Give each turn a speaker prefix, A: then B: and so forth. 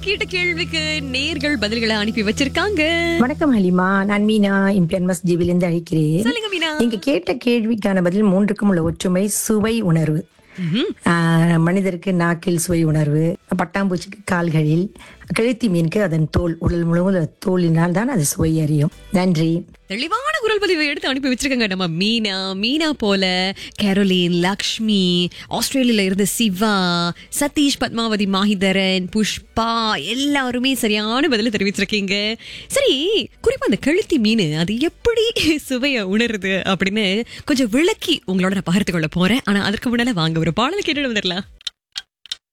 A: கேட்ட கேள்விக்கு நேர்கள் பதில்களை அனுப்பி வச்சிருக்காங்க
B: வணக்கம் ஹலிமா நான் மீனா இம்பியன்மஸ் ஜீவிலிருந்து அழைக்கிறேன்
A: சொல்லுங்க மீனா
B: நீங்க கேட்ட கேள்விக்கான பதில் மூன்றுக்கும் உள்ள ஒற்றுமை சுவை உணர்வு ஆஹ், மனிதருக்கு நாக்கில் சுவை உணர்வு பட்டாம்பூச்சிக்கு கால்களில் கழுத்தி மீனுக்கு அதன் தோல் உடல் முழுவதும் தோலினால் தான் அது சுவை அறியும் நன்றி
A: தெளிவான குரல் பதிவை எடுத்து அனுப்பி வச்சிருக்காங்க நம்ம மீனா மீனா போல கேரோலின் லக்ஷ்மி ஆஸ்திரேலியால இருந்து சிவா சதீஷ் பத்மாவதி மாஹிதரன் புஷ்பா எல்லாருமே சரியான பதில தெரிவிச்சிருக்கீங்க சரி குறிப்பா அந்த கழுத்தி மீன் அது எப்படி சுவைய உணருது அப்படின்னு கொஞ்சம் விளக்கி உங்களோட நான் பகிர்ந்து கொள்ள போறேன் ஆனா அதற்கு முன்னால வாங்க ஒரு பாடல் கேட்டுட்டு வந்துடலாம்